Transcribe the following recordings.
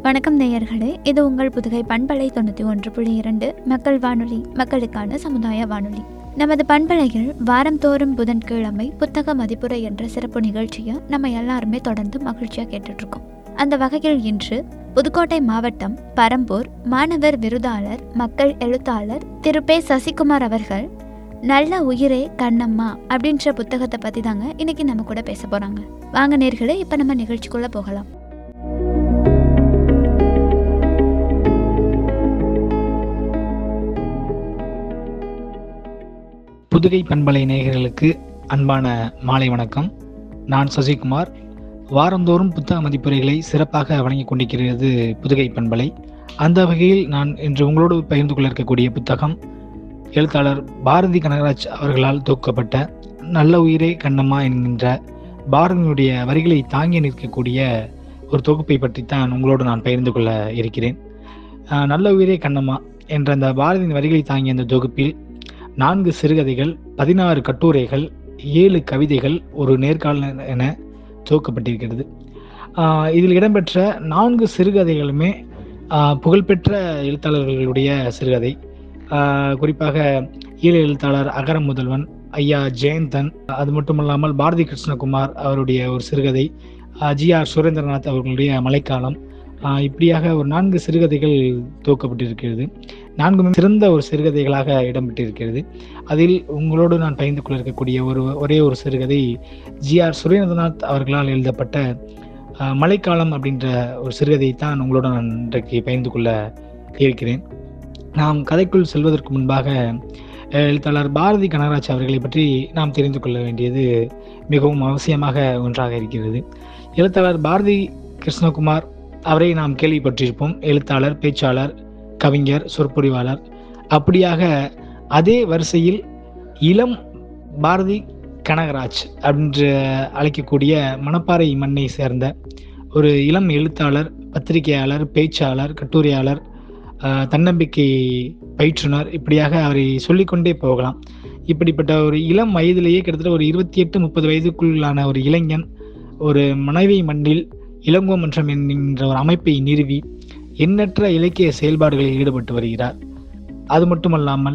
வணக்கம் நேயர்களே இது உங்கள் புதுகை பண்பலை தொண்ணூற்றி ஒன்று புள்ளி இரண்டு மக்கள் வானொலி மக்களுக்கான சமுதாய வானொலி நமது பண்பலையில் வாரந்தோறும் புதன்கிழமை புத்தக மதிப்புரை என்ற சிறப்பு நிகழ்ச்சியை நம்ம எல்லாருமே தொடர்ந்து மகிழ்ச்சியாக கேட்டுட்ருக்கோம் அந்த வகையில் இன்று புதுக்கோட்டை மாவட்டம் பரம்பூர் மாணவர் விருதாளர் மக்கள் எழுத்தாளர் திரு பே சசிகுமார் அவர்கள் நல்ல உயிரே கண்ணம்மா அப்படின்ற புத்தகத்தை பற்றி தாங்க இன்னைக்கு நம்ம கூட பேச போகிறாங்க வாங்க நேர்களே இப்போ நம்ம நிகழ்ச்சிக்குள்ளே போகலாம் புதுகை பண்பலை நேயர்களுக்கு அன்பான மாலை வணக்கம் நான் சசிகுமார் வாரந்தோறும் புத்தக மதிப்புரைகளை சிறப்பாக வழங்கிக் கொண்டிருக்கிறது புதுகை பண்பலை அந்த வகையில் நான் இன்று உங்களோடு பகிர்ந்து கொள்ள இருக்கக்கூடிய புத்தகம் எழுத்தாளர் பாரதி கனகராஜ் அவர்களால் தொகுக்கப்பட்ட நல்ல உயிரே கண்ணம்மா என்கின்ற பாரதியினுடைய வரிகளை தாங்கி நிற்கக்கூடிய ஒரு தொகுப்பை பற்றித்தான் உங்களோடு நான் பகிர்ந்து கொள்ள இருக்கிறேன் ஆஹ் நல்ல உயிரே கண்ணம்மா என்ற அந்த பாரதியின் வரிகளை தாங்கிய அந்த தொகுப்பில் நான்கு சிறுகதைகள் பதினாறு கட்டுரைகள் ஏழு கவிதைகள் ஒரு நேர்காணல் என துவக்கப்பட்டிருக்கிறது ஆஹ் இதில் இடம்பெற்ற நான்கு சிறுகதைகளுமே ஆஹ் புகழ்பெற்ற எழுத்தாளர்களுடைய சிறுகதை ஆஹ் குறிப்பாக ஈழ எழுத்தாளர் அகர முதல்வன் ஐயா ஜெயந்தன் அது மட்டுமல்லாமல் பாரதி கிருஷ்ணகுமார் அவருடைய ஒரு சிறுகதை ஜி ஆர் சுரேந்திரநாத் அவர்களுடைய மழைக்காலம் ஆஹ் இப்படியாக ஒரு நான்கு சிறுகதைகள் துவக்கப்பட்டிருக்கிறது நான்குமே சிறந்த ஒரு சிறுகதைகளாக இடம்பெற்றிருக்கிறது அதில் உங்களோடு நான் பகிர்ந்து கொள்ள இருக்கக்கூடிய ஒரு ஒரே ஒரு சிறுகதை ஜி ஆர் சுரேந்திரநாத் அவர்களால் எழுதப்பட்ட ஆஹ், மழைக்காலம் அப்படின்ற ஒரு சிறுகதையை தான் உங்களோடு நான் இன்றைக்கு பகிர்ந்து கொள்ள இருக்கிறேன் நாம் கதைக்குள் செல்வதற்கு முன்பாக அஹ், எழுத்தாளர் பாரதி கனகராஜ் அவர்களை பற்றி நாம் தெரிந்து கொள்ள வேண்டியது மிகவும் அவசியமாக ஒன்றாக இருக்கிறது எழுத்தாளர் பாரதி கிருஷ்ணகுமார் அவரை நாம் கேள்விப்பட்டிருப்போம் எழுத்தாளர் பேச்சாளர் கவிஞர் சொற்பொழிவாளர் அப்படியாக அதே வரிசையில் இளம் பாரதி கனகராஜ் அப்படின்ற அழைக்கக்கூடிய மணப்பாறை மண்ணை சேர்ந்த ஒரு இளம் எழுத்தாளர் பத்திரிகையாளர் பேச்சாளர் கட்டுரையாளர் ஆஹ், தன்னம்பிக்கை பயிற்றுனர் இப்படியாக அவரை சொல்லிக்கொண்டே போகலாம் இப்படிப்பட்ட ஒரு இளம் வயதிலேயே கிட்டத்தட்ட ஒரு இருபத்தி எட்டு முப்பது வயதுக்குள்ளான ஒரு இளைஞன் ஒரு மனைவி மண்ணில் இளங்கோ மன்றம் என்கின்ற ஒரு அமைப்பை நிறுவி எண்ணற்ற இலக்கிய செயல்பாடுகளில் ஈடுபட்டு வருகிறார் அது மட்டுமல்லாமல்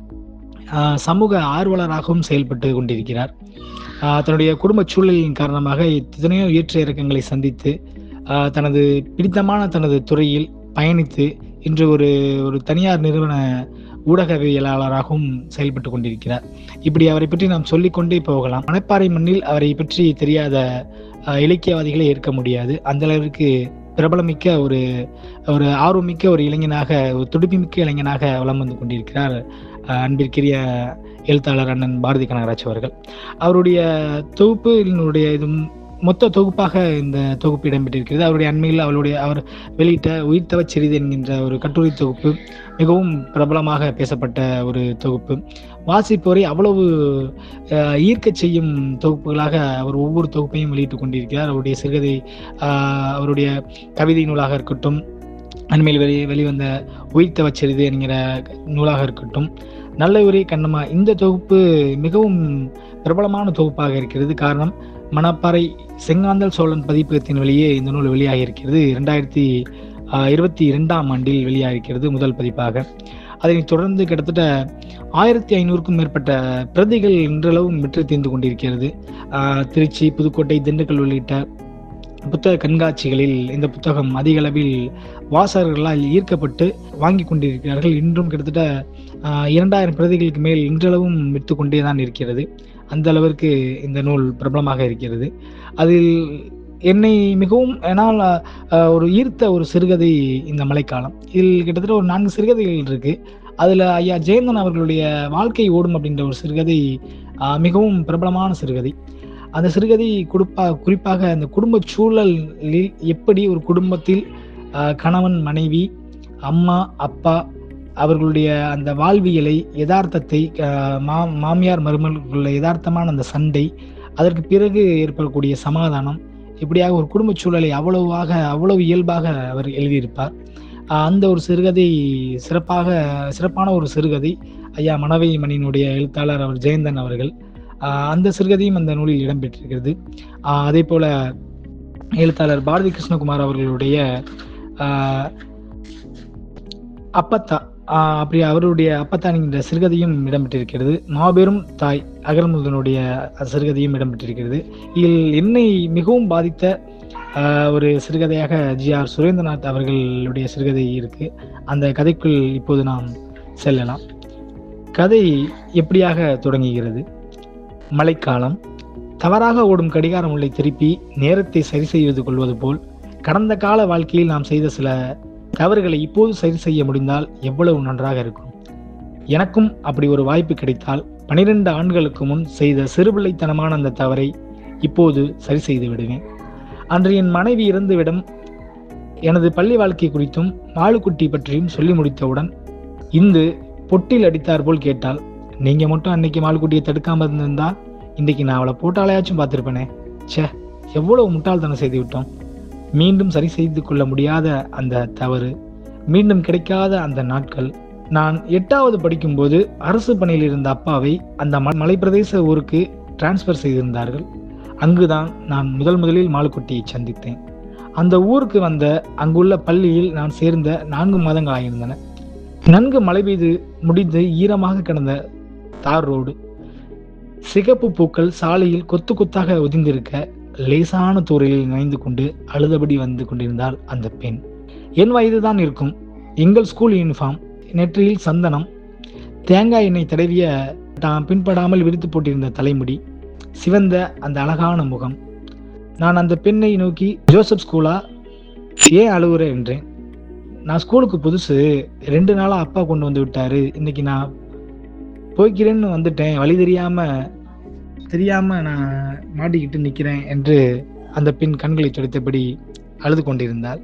ஆஹ், சமூக ஆர்வலராகவும் செயல்பட்டு கொண்டிருக்கிறார் ஆஹ், தன்னுடைய குடும்ப சூழலின் காரணமாக எத்தனையோ ஏற்ற இறக்கங்களை சந்தித்து ஆஹ், தனது பிடித்தமான தனது துறையில் பயணித்து இன்று ஒரு ஒரு தனியார் நிறுவன ஊடகவியலாளராகவும் செயல்பட்டு கொண்டிருக்கிறார் இப்படி அவரை பற்றி நாம் சொல்லிக்கொண்டே போகலாம் மணப்பாறை மண்ணில் அவரை பற்றி தெரியாத ஆஹ், இலக்கியவாதிகளை இருக்க முடியாது அந்த அளவிற்கு பிரபலமிக்க ஒரு ஒரு ஆர்வமிக்க ஒரு இளைஞனாக ஒரு துடிப்புமிக்க இளைஞனாக வலம் வந்து கொண்டிருக்கிறார் ஆஹ், அன்பிற்குரிய எழுத்தாளர் அண்ணன் பாரதி கனகராஜ் அவர்கள் அவருடைய தொகுப்பினுடைய இது மொத்த தொகுப்பாக இந்த தொகுப்பு இடம்பெற்றிருக்கிறது அவருடைய அண்மையில் அவருடைய அவர் வெளியிட்ட உயிர்த்தவ சிறிது என்கின்ற ஒரு கட்டுரை தொகுப்பு மிகவும் பிரபலமாக பேசப்பட்ட ஒரு தொகுப்பு வாசிப்போரை அவ்வளவு ஆஹ், ஈர்க்கச் செய்யும் தொகுப்புகளாக அவர் ஒவ்வொரு தொகுப்பையும் வெளியிட்டு கொண்டிருக்கிறார் அவருடைய சிறுகதை ஆஹ், அவருடைய கவிதை நூலாக இருக்கட்டும் அண்மையில் வெளி வெளிவந்த உயிர்த்தவ சிறிது என்கிற நூலாக இருக்கட்டும் நல்ல உரை கண்ணம்மா இந்த தொகுப்பு மிகவும் பிரபலமான தொகுப்பாக இருக்கிறது காரணம் மணப்பாறை செங்காந்தல் சோழன் பதிப்பகத்தின் வெளியே இந்த நூல் வெளியாகி இருக்கிறது இரண்டாயிரத்தி இருபத்தி இரண்டாம் ஆண்டில் வெளியாகிருக்கிறது முதல் பதிப்பாக அதனைத் தொடர்ந்து கிட்டத்தட்ட ஆயிரத்தி ஐநூறுக்கும் மேற்பட்ட பிரதிகள் இன்றளவும் விற்று தீர்ந்து கொண்டிருக்கிறது ஆஹ் திருச்சி புதுக்கோட்டை திண்டுக்கல் உள்ளிட்ட புத்தக கண்காட்சிகளில் இந்த புத்தகம் அதிக அளவில் வாசகர்களால் ஈர்க்கப்பட்டு வாங்கி கொண்டிருக்கிறார்கள் இன்றும் கிட்டத்தட்ட ஆஹ், இரண்டாயிரம் பிரதிகளுக்கு மேல் இன்றளவும் விற்று கொண்டே தான் இருக்கிறது அந்த அளவிற்கு இந்த நூல் பிரபலமாக இருக்கிறது அதில் என்னை மிகவும் என்னால் ஆஹ், ஒரு ஈர்த்த ஒரு சிறுகதை இந்த மழைக்காலம் இதில் கிட்டத்தட்ட ஒரு நான்கு சிறுகதைகள் இருக்கு அதில் ஐயா ஜெயந்தன் அவர்களுடைய வாழ்க்கை ஓடும் அப்படின்ற ஒரு சிறுகதை ஆஹ், மிகவும் பிரபலமான சிறுகதை அந்த சிறுகதை கொடுப்பா குறிப்பாக அந்த குடும்ப சூழலில் எப்படி ஒரு குடும்பத்தில் ஆஹ், கணவன் மனைவி அம்மா அப்பா அவர்களுடைய அந்த வாழ்வியலை யதார்த்தத்தை ஆஹ், மா மாமியார் மருமகளுடைய யதார்த்தமான அந்த சண்டை அதற்கு பிறகு ஏற்படக்கூடிய சமாதானம் இப்படியாக ஒரு குடும்ப சூழலை அவ்வளவாக அவ்வளவு இயல்பாக அவர் எழுதியிருப்பார் ஆஹ், அந்த ஒரு சிறுகதை சிறப்பாக சிறப்பான ஒரு சிறுகதை ஐயா மணவை மணியினுடைய எழுத்தாளர் அவர் ஜெயந்தன் அவர்கள் ஆஹ், அந்த சிறுகதையும் அந்த நூலில் இடம்பெற்றிருக்கிறது ஆஹ், அதே போல எழுத்தாளர் பாரதி கிருஷ்ணகுமார் அவர்களுடைய ஆஹ், அப்பத்தா ஆஹ், அப்படி அவருடைய அப்பத்தா என்கின்ற சிறுகதையும் இடம்பெற்றிருக்கிறது மாபெரும் தாய் அகர்முதனுடைய சிறுகதையும் இடம்பெற்றிருக்கிறது இதில் என்னை மிகவும் பாதித்த ஆஹ், ஒரு சிறுகதையாக ஜி ஆர் சுரேந்திரநாத் அவர்களுடைய சிறுகதை இருக்கு அந்த கதைக்குள் இப்போது நாம் செல்லலாம் கதை எப்படியாக தொடங்குகிறது மழைக்காலம் தவறாக ஓடும் கடிகாரம் உள்ளே திருப்பி நேரத்தை சரி செய்து கொள்வது போல் கடந்த கால வாழ்க்கையில் நாம் செய்த சில தவறுகளை இப்போது சரி செய்ய முடிந்தால் எவ்வளவு நன்றாக இருக்கும் எனக்கும் அப்படி ஒரு வாய்ப்பு கிடைத்தால் பனிரெண்டு ஆண்டுகளுக்கு முன் செய்த சிறுபிள்ளைத்தனமான அந்த தவறை இப்போது சரி செய்து விடுவேன் அன்று என் மனைவி இறந்துவிடும் எனது பள்ளி வாழ்க்கை குறித்தும் மாலுக்குட்டி பற்றியும் சொல்லி முடித்தவுடன் இந்து பொட்டில் அடித்தார் போல் கேட்டால் நீங்க மட்டும் அன்னைக்கு மாலுக்குட்டியை தடுக்காம இருந்திருந்தா இன்னைக்கு நான் அவளை போட்டாலையாச்சும் பார்த்துருப்பேனே ச்சே எவ்வளவு முட்டாள்தனம் செய்து விட்டோம் மீண்டும் சரி செய்து கொள்ள முடியாத அந்த தவறு மீண்டும் கிடைக்காத அந்த நாட்கள் நான் எட்டாவது படிக்கும்போது அரசு பணியில் இருந்த அப்பாவை அந்த ம- மலைப்பிரதேச ஊருக்கு டிரான்ஸ்ஃபர் செய்திருந்தார்கள் அங்குதான் நான் முதல் முதலில் மாலுக்குட்டியை சந்தித்தேன் அந்த ஊருக்கு வந்த அங்குள்ள பள்ளியில் நான் சேர்ந்த நான்கு மாதங்கள் ஆகியிருந்தன நன்கு மழை பெய்து முடிந்து ஈரமாக கிடந்த தார் ரோடு சிகப்பு பூக்கள் சாலையில் கொத்து கொத்தாக ஒதிந்திருக்க லேசான தூரையில் நனைந்து கொண்டு அழுதபடி வந்து கொண்டிருந்தாள் அந்த பெண் என் வயதுதான் இருக்கும் எங்கள் ஸ்கூல் யூனிஃபார்ம் நெற்றியில் சந்தனம் தேங்காய் எண்ணெய் தடவிய தாம் பின்படாமல் விரித்து போட்டிருந்த தலைமுடி சிவந்த அந்த அழகான முகம் நான் அந்த பெண்ணை நோக்கி ஜோசப் ஸ்கூலா ஏன் அழுகுற என்றேன் நான் ஸ்கூலுக்கு புதுசு ரெண்டு நாளா அப்பா கொண்டு வந்து விட்டாரு இன்னைக்கு நான் போய்க்கிறேன்னு வந்துட்டேன் வழி தெரியாம தெரியாம நான் மாட்டிக்கிட்டு நிக்கிறேன் என்று அந்த பெண் கண்களை துடைத்தபடி அழுது கொண்டிருந்தாள்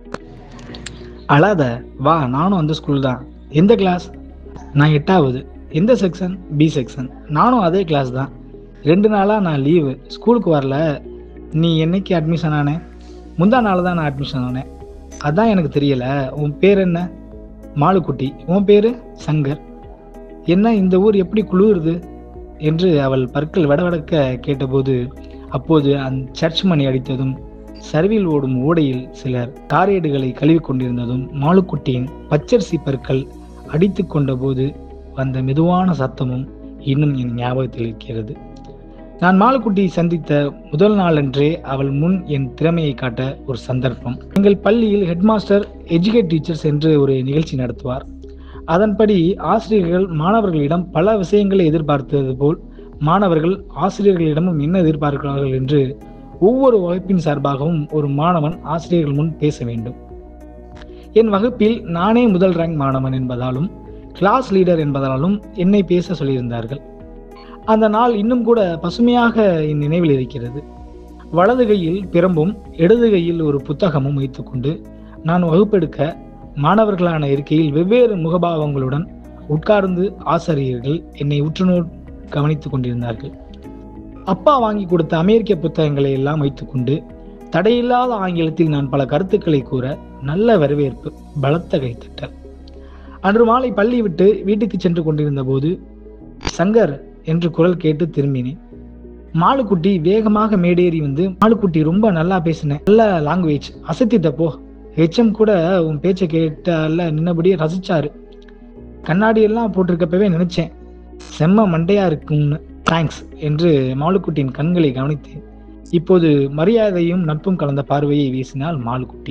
அழாத வா நானும் அந்த ஸ்கூல் தான் எந்த கிளாஸ் நான் எட்டாவது எந்த செக்ஷன் பி செக்ஷன் நானும் அதே கிளாஸ் தான் ரெண்டு நாளாக நான் லீவு ஸ்கூலுக்கு வரல நீ என்னைக்கு அட்மிஷன் ஆனேன் முந்தா நாள் தான் நான் அட்மிஷன் ஆனேன் அதான் எனக்கு தெரியல உன் பேர் என்ன மாலுக்குட்டி உன் பேரு சங்கர் என்ன இந்த ஊர் எப்படி குளிருது என்று அவள் பற்கள் வடவடக்க கேட்டபோது அப்போது அந்த சர்ச் மணி அடித்ததும் சரிவில் ஓடும் ஓடையில் சிலர் காரேடுகளை கழுவி கொண்டிருந்ததும் மாலுக்குட்டியின் பச்சரிசி பற்கள் அடித்து கொண்டபோது வந்த மெதுவான சத்தமும் இன்னும் என் ஞாபகத்தில் இருக்கிறது நான் மாலுக்குட்டியை சந்தித்த முதல் நாளன்றே அவள் முன் என் திறமையை காட்ட ஒரு சந்தர்ப்பம் எங்கள் பள்ளியில் ஹெட்மாஸ்டர் எஜுகேட் டீச்சர்ஸ் என்று ஒரு நிகழ்ச்சி நடத்துவார் அதன்படி ஆசிரியர்கள் மாணவர்களிடம் பல விஷயங்களை எதிர்பார்த்தது போல் மாணவர்கள் ஆசிரியர்களிடமும் என்ன எதிர்பார்க்கிறார்கள் என்று ஒவ்வொரு வகுப்பின் சார்பாகவும் ஒரு மாணவன் ஆசிரியர்கள் முன் பேச வேண்டும் என் வகுப்பில் நானே முதல் ரேங்க் மாணவன் என்பதாலும் கிளாஸ் லீடர் என்பதாலும் என்னை பேச சொல்லியிருந்தார்கள் அந்த நாள் இன்னும் கூட பசுமையாக என் நினைவில் இருக்கிறது வலது கையில் பிரம்பும் இடது கையில் ஒரு புத்தகமும் வைத்துக்கொண்டு நான் வகுப்பெடுக்க மாணவர்களான இருக்கையில் வெவ்வேறு முகபாவங்களுடன் உட்கார்ந்து ஆசிரியர்கள் என்னை உற்றுநோ கவனித்துக் கொண்டிருந்தார்கள் அப்பா வாங்கி கொடுத்த அமெரிக்க புத்தகங்களை எல்லாம் வைத்துக்கொண்டு தடையில்லாத ஆங்கிலத்தில் நான் பல கருத்துக்களை கூற நல்ல வரவேற்பு பலத்த கைத்தட்டல் அன்று மாலை பள்ளி விட்டு வீட்டுக்கு சென்று கொண்டிருந்த போது சங்கர் என்று குரல் கேட்டு திரும்பினேன் மாலுக்குட்டி வேகமாக மேடேறி வந்து மாலுக்குட்டி ரொம்ப நல்லா பேசினேன் நல்ல லாங்குவேஜ் அசத்திட்ட போ ஹெச்எம் கூட உன் பேச்சை கேட்டால நின்னபடியே ரசிச்சாரு கண்ணாடி எல்லாம் போட்டிருக்கப்பவே நினைச்சேன் செம்ம மண்டையா இருக்கும்னு தேங்க்ஸ் என்று மாலுக்குட்டியின் கண்களை கவனித்தேன் இப்போது மரியாதையும் நட்பும் கலந்த பார்வையை வீசினாள் மாலுக்குட்டி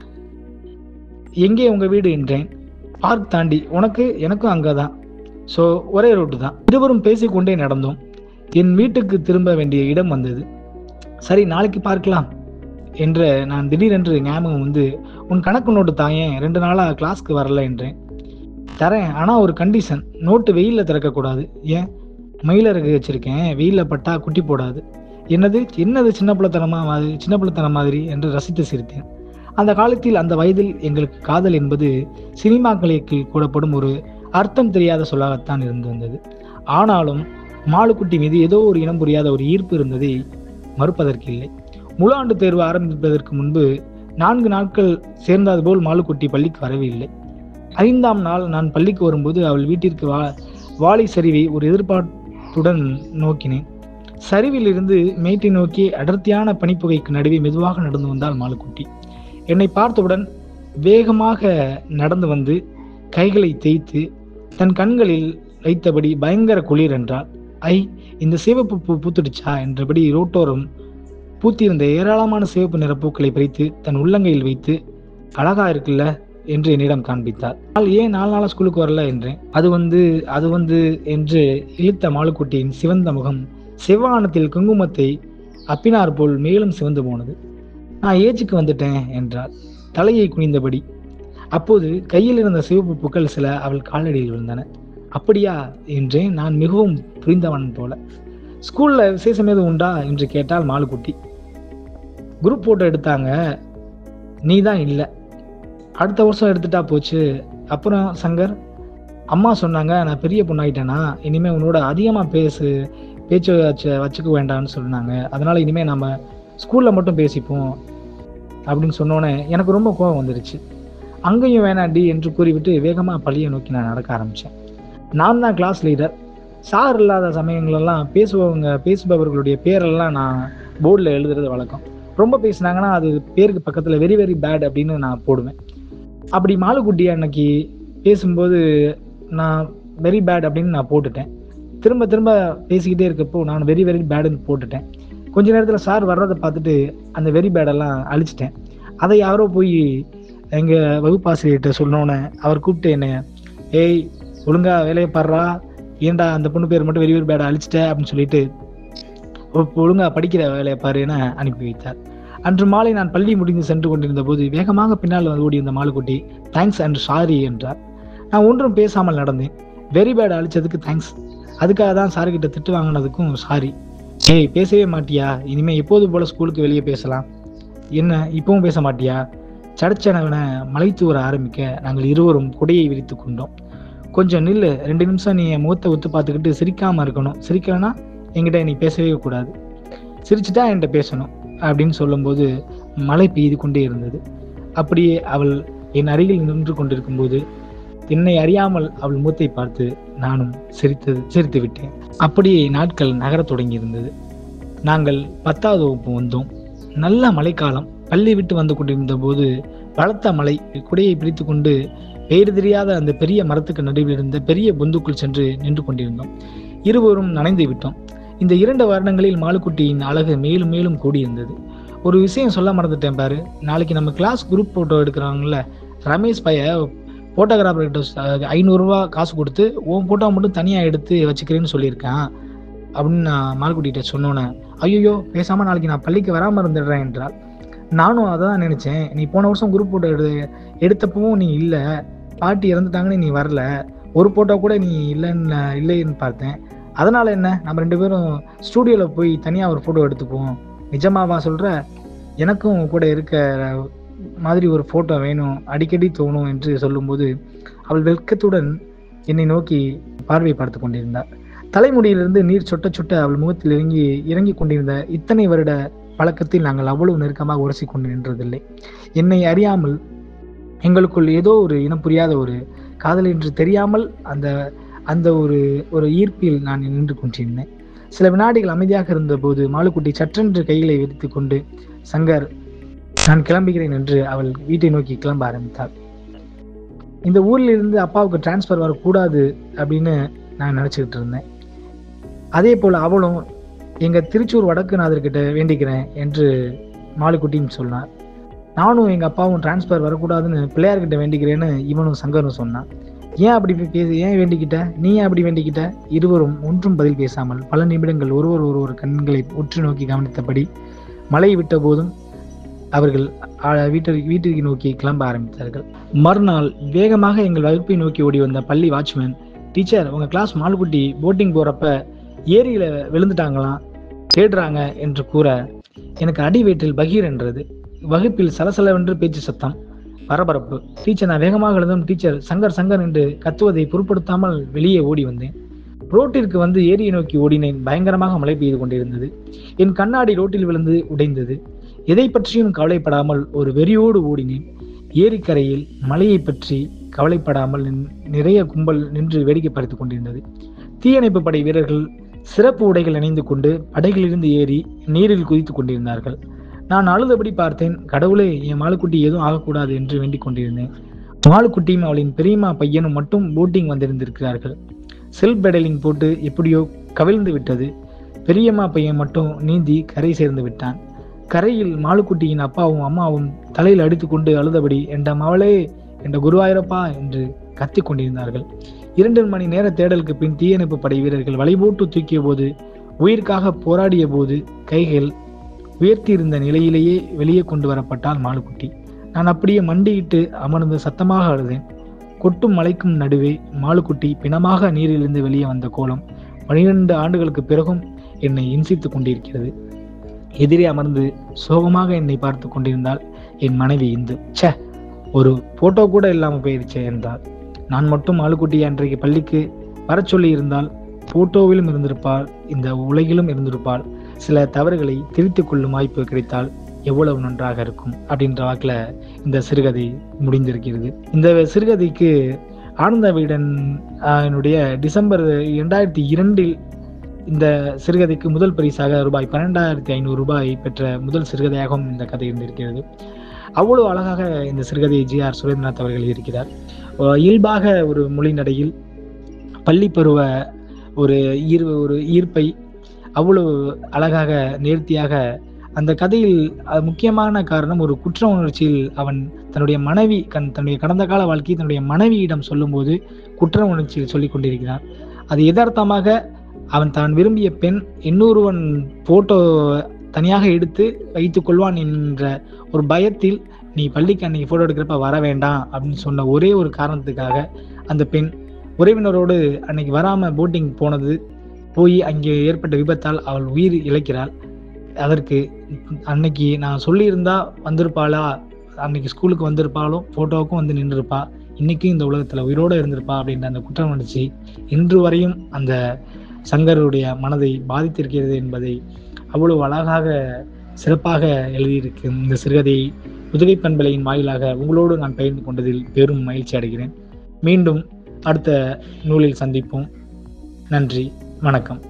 எங்கே உங்க வீடு என்றேன் பார்க் தாண்டி உனக்கு எனக்கும் அங்கதான் ஸோ ஒரே ரோட்டு தான் இருவரும் பேசிக்கொண்டே நடந்தோம் என் வீட்டுக்கு திரும்ப வேண்டிய இடம் வந்தது சரி நாளைக்கு பார்க்கலாம் என்ற நான் திடீரென்று ஞாபகம் வந்து உன் கணக்கு நோட்டு தாயேன் ரெண்டு நாளா கிளாஸ்க்கு வரல என்றேன் தரேன் ஆனா ஒரு கண்டிஷன் நோட்டு வெயில்ல திறக்கக்கூடாது ஏன் மயிலறகு வச்சிருக்கேன் வெயில்ல பட்டா குட்டி போடாது என்னது என்னது சின்ன பிள்ளைத்தனமா மாதிரி சின்ன பிள்ளைத்தனம் மாதிரி என்று ரசித்து சிரித்தேன் அந்த காலத்தில் அந்த வயதில் எங்களுக்கு காதல் என்பது சினிமாக்களில் கூடப்படும் ஒரு அர்த்தம் தெரியாத சொல்லாகத்தான் இருந்து வந்தது ஆனாலும் மாலுக்குட்டி மீது ஏதோ ஒரு இனம் புரியாத ஒரு ஈர்ப்பு இருந்ததை மறுப்பதற்கில்லை முழு ஆண்டு தேர்வு ஆரம்பிப்பதற்கு முன்பு நான்கு நாட்கள் சேர்ந்தது போல் மாலுக்குட்டி பள்ளிக்கு வரவில்லை ஐந்தாம் நாள் நான் பள்ளிக்கு வரும்போது அவள் வீட்டிற்கு வா வாளி சரிவை ஒரு எதிர்பார்ப்புடன் நோக்கினேன் சரிவில் இருந்து மேட்டை நோக்கி அடர்த்தியான பனிப்புகைக்கு நடுவே மெதுவாக நடந்து வந்தாள் மாலுக்குட்டி என்னை பார்த்தவுடன் வேகமாக நடந்து வந்து கைகளை தேய்த்து தன் கண்களில் வைத்தபடி பயங்கர குளிர் என்றாள் ஐ இந்த சிவப்பு பூ பூத்துடுச்சா என்றபடி ரோட்டோரம் பூத்திருந்த ஏராளமான சிவப்பு நிற பூக்களை பறித்து தன் உள்ளங்கையில் வைத்து அழகா இருக்குல்ல என்று என்னிடம் காண்பித்தார் நான் ஏன் நாலு நாளா ஸ்கூலுக்கு வரல என்றேன் அது வந்து அது வந்து என்று இழுத்த மாலுக்குட்டியின் சிவந்த முகம் செவ்வானத்தில் குங்குமத்தை அப்பினார் போல் மேலும் சிவந்து போனது நான் ஏஜுக்கு வந்துட்டேன் என்றாள் தலையை குனிந்தபடி அப்போது கையில் இருந்த சிவப்பு பூக்கள் சில அவள் காலடியில் விழுந்தன அப்படியா என்றேன் நான் மிகவும் புரிந்தவன் போல ஸ்கூல்ல விசேஷம் எதுவும் உண்டா என்று கேட்டால் மாலுக்குட்டி குரூப் போட்டோ எடுத்தாங்க நீ தான் இல்லை அடுத்த வருஷம் எடுத்துட்டா போச்சு அப்புறம் சங்கர் அம்மா சொன்னாங்க நான் பெரிய பொண்ணாயிட்டேனா இனிமே உன்னோட அதிகமாக பேசு பேச்சு வச்ச வச்சுக்க வேண்டாம்னு சொன்னாங்க அதனால இனிமே நம்ம ஸ்கூல்ல மட்டும் பேசிப்போம் அப்படின்னு சொன்னோன்னே எனக்கு ரொம்ப கோபம் வந்துருச்சு அங்கேயும் வேணாண்டி என்று கூறிவிட்டு வேகமாக பள்ளியை நோக்கி நான் நடக்க ஆரம்பித்தேன் நான் தான் கிளாஸ் லீடர் சார் இல்லாத சமயங்களெல்லாம் பேசுபவங்க பேசுபவர்களுடைய பேரெல்லாம் நான் போர்டில் எழுதுறது வழக்கம் ரொம்ப பேசுனாங்கன்னா அது பேருக்கு பக்கத்தில் வெரி வெரி பேட் அப்படின்னு நான் போடுவேன் அப்படி மாலுக்குட்டி அன்னைக்கு பேசும்போது நான் வெரி பேட் அப்படின்னு நான் போட்டுட்டேன் திரும்ப திரும்ப பேசிக்கிட்டே இருக்கப்போ நான் வெரி வெரி பேடுன்னு போட்டுட்டேன் கொஞ்ச நேரத்தில் சார் வர்றதை பார்த்துட்டு அந்த வெரி பேடெல்லாம் அழிச்சிட்டேன் அதை யாரோ போய் எங்கள் வகுப்பாசிரியர்கிட்ட சொன்னோன்னே அவர் கூப்பிட்டு என்னை ஏய் ஒழுங்கா வேலையை பாடுறா ஏன்டா அந்த பொண்ணு பேர் மட்டும் வெரி வெரி பேடை அழிச்சிட்ட அப்படின்னு சொல்லிட்டு ஒ- ஒழுங்கா படிக்கிற வேலையை பாரு என அனுப்பி வைத்தார் அன்று மாலை நான் பள்ளி முடிந்து சென்று கொண்டிருந்த போது வேகமாக பின்னால் வந்து ஓடி வந்த மாலுக்குட்டி தேங்க்ஸ் அண்ட் சாரி என்றார் நான் ஒன்றும் பேசாமல் நடந்தேன் வெரி பேட் அழிச்சதுக்கு தேங்க்ஸ் அதுக்காக தான் சார்கிட்ட திட்டு வாங்கினதுக்கும் சாரி ஏய் பேசவே மாட்டியா இனிமே எப்போது போல ஸ்கூலுக்கு வெளியே பேசலாம் என்ன இப்பவும் பேச மாட்டியா சடச்சனவன மலை தூர ஆரம்பிக்க நாங்கள் இருவரும் கொடையை விரித்து கொண்டோம் கொஞ்சம் நில்லு ரெண்டு நிமிஷம் நீ என் முகத்தை ஒத்து பார்த்துக்கிட்டு சிரிக்காம இருக்கணும் சிரிக்கலனா என்கிட்ட நீ பேசவே கூடாது சிரிச்சுட்டா என்கிட்ட பேசணும் அப்படின்னு சொல்லும்போது மழை பெய்து கொண்டே இருந்தது அப்படியே அவள் என் அருகில் நின்று கொண்டிருக்கும்போது என்னை அறியாமல் அவள் முகத்தை பார்த்து நானும் சிரித்தது சிரித்து விட்டேன் அப்படியே நாட்கள் நகரத் தொடங்கி இருந்தது நாங்கள் பத்தாவது வகுப்பு வந்தோம் நல்ல மழைக்காலம் பள்ளி விட்டு வந்து கொண்டிருந்த போது பலத்த மழை குடையை பிடித்து கொண்டு பெயர் தெரியாத அந்த பெரிய மரத்துக்கு நடுவில் இருந்த பெரிய பொந்துக்குள் சென்று நின்று கொண்டிருந்தோம் இருவரும் நனைந்து விட்டோம் இந்த இரண்டு வருடங்களில் மாலுக்குட்டியின் அழகு மேலும் மேலும் கூடியிருந்தது ஒரு விஷயம் சொல்ல மறந்துட்டேன் பாரு நாளைக்கு நம்ம கிளாஸ் குரூப் போட்டோ எடுக்கிறாங்கல்ல ரமேஷ் பைய ஃபோட்டோகிராஃபர்கிட்ட ஐநூறுரூவா காசு கொடுத்து உன் ஃபோட்டோ மட்டும் தனியாக எடுத்து வச்சுக்கிறேன்னு சொல்லியிருக்கான் அப்படின்னு நான் மால்குட்டிகிட்ட சொன்னோன்னே ஐயோ பேசாமல் நாளைக்கு நான் பள்ளிக்கு வராமல் இருந்துடுறேன் என்றால் நானும் அதை தான் நினச்சேன் நீ போன வருஷம் குரூப் ஃபோட்டோ எடு எடுத்தப்பவும் நீ இல்லை பாட்டி இறந்துட்டாங்கன்னு நீ வரல ஒரு ஃபோட்டோ கூட நீ இல்லைன்னு இல்லைன்னு பார்த்தேன் அதனால என்ன நம்ம ரெண்டு பேரும் ஸ்டூடியோவில் போய் தனியாக ஒரு ஃபோட்டோ எடுத்துப்போம் நிஜமாவா சொல்கிற எனக்கும் உன் கூட இருக்க மாதிரி ஒரு ஃபோட்டோ வேணும் அடிக்கடி தோணும் என்று சொல்லும்போது அவள் வெட்கத்துடன் என்னை நோக்கி பார்வை பார்த்து கொண்டிருந்தாள் தலைமுடியிலிருந்து நீர் சொட்ட சொட்ட அவள் முகத்தில் இறங்கி இறங்கி கொண்டிருந்த இத்தனை வருட பழக்கத்தில் நாங்கள் அவ்வளவு நெருக்கமாக உரசி கொண்டு நின்றதில்லை என்னை அறியாமல் எங்களுக்குள் ஏதோ ஒரு இனம் புரியாத ஒரு காதல் என்று தெரியாமல் அந்த அந்த ஒரு ஒரு ஈர்ப்பில் நான் நின்று கொண்டிருந்தேன் சில வினாடிகள் அமைதியாக இருந்தபோது மாலுக்குட்டி சற்றென்று கைகளை விரித்து கொண்டு சங்கர் நான் கிளம்புகிறேன் என்று அவள் வீட்டை நோக்கி கிளம்ப ஆரம்பித்தாள் இந்த ஊரில் இருந்து அப்பாவுக்கு டிரான்ஸ்ஃபர் வரக்கூடாது அப்படின்னு நான் நினச்சிக்கிட்டு இருந்தேன் அதே போல் அவளும் எங்கள் திருச்சூர் வடக்குநாதர்கிட்ட வேண்டிக்கிறேன் என்று மாலுக்குட்டின்னு சொன்னார் நானும் எங்கள் அப்பாவும் டிரான்ஸ்ஃபர் வரக்கூடாதுன்னு பிள்ளையார்கிட்ட வேண்டிக்கிறேன்னு இவனும் சங்கரும் சொன்னான் ஏன் அப்படி போய் பேசு ஏன் வேண்டிக்கிட்ட நீ ஏன் அப்படி வேண்டிக்கிட்ட இருவரும் ஒன்றும் பதில் பேசாமல் பல நிமிடங்கள் ஒருவர் ஒருவர் கண்களை உற்று நோக்கி கவனித்தபடி மழை விட்ட போதும் அவர்கள் வீட்டிற்கு வீட்டிற்கு நோக்கி கிளம்ப ஆரம்பித்தார்கள் மறுநாள் வேகமாக எங்கள் வகுப்பை நோக்கி ஓடி வந்த பள்ளி வாட்ச்மேன் டீச்சர் உங்க கிளாஸ் மாலுக்குட்டி போட்டிங் போறப்ப ஏரியில விழுந்துட்டாங்களாம் தேடுறாங்க என்று கூற எனக்கு அடி வயிற்றில் பகீர் என்றது வகுப்பில் சலசலவென்று பேச்சு சத்தம் பரபரப்பு டீச்சர் நான் வேகமாக எழுதும் டீச்சர் சங்கர் சங்கர் என்று கத்துவதை பொருட்படுத்தாமல் வெளியே ஓடி வந்தேன் ரோட்டிற்கு வந்து ஏரியை நோக்கி ஓடினேன் பயங்கரமாக மழை பெய்து கொண்டிருந்தது என் கண்ணாடி ரோட்டில் விழுந்து உடைந்தது எதை பற்றியும் கவலைப்படாமல் ஒரு வெறியோடு ஓடினேன் ஏரிக்கரையில் மலையை பற்றி கவலைப்படாமல் நிறைய கும்பல் நின்று வேடிக்கை பார்த்துக் கொண்டிருந்தது தீயணைப்பு படை வீரர்கள் சிறப்பு உடைகள் அணிந்து கொண்டு படைகளிலிருந்து ஏறி நீரில் குதித்துக் கொண்டிருந்தார்கள் நான் அழுதபடி பார்த்தேன் கடவுளே என் மாலுக்குட்டி எதுவும் ஆகக்கூடாது என்று வேண்டிக் கொண்டிருந்தேன் மாலுக்குட்டியும் அவளின் பெரியம்மா பையனும் மட்டும் போட்டிங் வந்திருந்திருக்கிறார்கள் செல்ஃப் பெடலிங் போட்டு எப்படியோ கவிழ்ந்து விட்டது பெரியம்மா பையன் மட்டும் நீந்தி கரை சேர்ந்து விட்டான் கரையில் மாலுக்குட்டியின் அப்பாவும் அம்மாவும் தலையில் அடித்துக்கொண்டு அழுதபடி என்ற மவளே என்ற குருவாயிரப்பா என்று கத்திக் கொண்டிருந்தார்கள் இரண்டு மணி நேர தேடலுக்கு பின் தீயணைப்பு படை வீரர்கள் வலைபோட்டு தூக்கிய போது உயிர்க்காக போராடிய போது கைகள் உயர்த்தியிருந்த நிலையிலேயே வெளியே கொண்டு வரப்பட்டால் மாலுக்குட்டி நான் அப்படியே மண்டியிட்டு அமர்ந்து சத்தமாக அழுதேன் கொட்டும் மலைக்கும் நடுவே மாலுக்குட்டி பிணமாக நீரிலிருந்து வெளியே வந்த கோலம் பனிரெண்டு ஆண்டுகளுக்கு பிறகும் என்னை இன்சித்துக் கொண்டிருக்கிறது எதிரே அமர்ந்து சோகமாக என்னை பார்த்து கொண்டிருந்தால் என் மனைவி இந்து ச்சே ஒரு போட்டோ கூட இல்லாம போயிருச்சே என்றாள் நான் மட்டும் மாலுக்குட்டி அன்றைக்கு பள்ளிக்கு வரச் சொல்லி இருந்தால் போட்டோவிலும் இருந்திருப்பாள் இந்த உலகிலும் இருந்திருப்பாள் சில தவறுகளை திருத்திக் கொள்ளும் வாய்ப்பு கிடைத்தால் எவ்வளவு நன்றாக இருக்கும் அப்படின்ற வாக்கில் இந்த சிறுகதை முடிந்திருக்கிறது இந்த சிறுகதைக்கு ஆனந்த வீடன் ஆஹ், என்னுடைய டிசம்பர் இரண்டாயிரத்தி இரண்டில் இந்த சிறுகதைக்கு முதல் பரிசாக ரூபாய் பன்னெண்டாயிரத்தி ஐநூறு ரூபாய் பெற்ற முதல் சிறுகதையாகவும் இந்த கதை இருந்திருக்கிறது அவ்வளவு அழகாக இந்த சிறுகதையை ஜி ஆர் சுரேந்திரநாத் அவர்கள் இருக்கிறார் அஹ் இயல்பாக ஒரு மொழி நடையில் பள்ளி பருவ ஒரு ஈர் ஒரு ஈர்ப்பை அவ்வளவு அழகாக நேர்த்தியாக அந்த கதையில் அது முக்கியமான காரணம் ஒரு குற்ற உணர்ச்சியில் அவன் தன்னுடைய மனைவி கண் தன்னுடைய கடந்த கால வாழ்க்கையை தன்னுடைய மனைவியிடம் சொல்லும்போது குற்ற உணர்ச்சியில் சொல்லிக் கொண்டிருக்கிறான் அது யதார்த்தமாக அவன் தான் விரும்பிய பெண் இன்னொருவன் போட்டோ தனியாக எடுத்து வைத்துக் கொள்வான் என்ற ஒரு பயத்தில் நீ பள்ளிக்கு அன்னைக்கு போட்டோ எடுக்கிறப்ப வர வேண்டாம் அப்படின்னு சொன்ன ஒரே ஒரு காரணத்துக்காக அந்த பெண் உறவினரோடு அன்னைக்கு வராம போட்டிங் போனது போய் அங்கே ஏற்பட்ட விபத்தால் அவள் உயிர் இழக்கிறாள் அதற்கு அன்னைக்கு நான் சொல்லியிருந்தா வந்திருப்பாளா அன்னைக்கு ஸ்கூலுக்கு வந்திருப்பாலும் போட்டோவுக்கும் வந்து நின்றுருப்பா இன்னைக்கும் இந்த உலகத்துல உயிரோட இருந்திருப்பா அப்படின்ற அந்த குற்றம் உணர்ச்சி இன்று வரையும் அந்த சங்கருடைய மனதை பாதித்திருக்கிறது என்பதை அவ்வளவு அழகாக சிறப்பாக எழுதியிருக்கும் இந்த சிறுகதையை புதுகை பண்பலையின் வாயிலாக உங்களோடு நான் பகிர்ந்து கொண்டதில் பெரும் மகிழ்ச்சி அடைகிறேன் மீண்டும் அடுத்த நூலில் சந்திப்போம் நன்றி வணக்கம்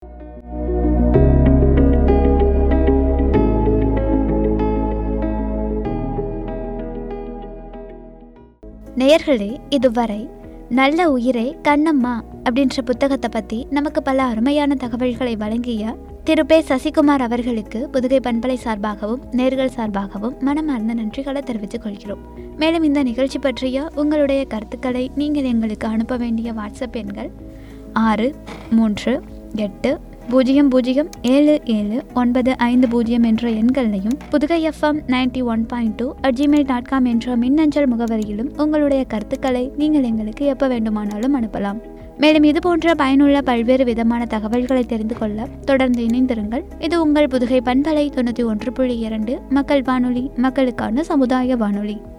நேயர்களே இதுவரை நல்ல உயிரே கண்ணம்மா அப்படின்ற புத்தகத்தை பற்றி நமக்கு பல அருமையான தகவல்களை வழங்கிய திரு பே சசிகுமார் அவர்களுக்கு புதுகை பண்பலை சார்பாகவும் நேர்கள் சார்பாகவும் மனமார்ந்த நன்றிகளை தெரிவித்துக் கொள்கிறோம் மேலும் இந்த நிகழ்ச்சி பற்றிய உங்களுடைய கருத்துக்களை நீங்கள் எங்களுக்கு அனுப்ப வேண்டிய வாட்ஸ்அப் எண்கள் ஆறு மூன்று எட்டு பூஜ்ஜியம் பூஜ்ஜியம் ஏழு ஏழு ஒன்பது ஐந்து பூஜ்ஜியம் என்ற எண்களையும் Pudugai FM ninety one point two at Gmail dot com என்ற மின்னஞ்சல் முகவரியிலும் உங்களுடைய கருத்துக்களை நீங்கள் எங்களுக்கு எப்போ வேண்டுமானாலும் அனுப்பலாம் மேலும் இது போன்ற பயனுள்ள பல்வேறு விதமான தகவல்களை தெரிந்து கொள்ள தொடர்ந்து இணைந்திருங்கள் இது உங்கள் புதுகை பண்பலை தொண்ணூற்றி ஒன்று புள்ளி இரண்டு மக்கள் வானொலி மக்களுக்கான சமுதாய வானொலி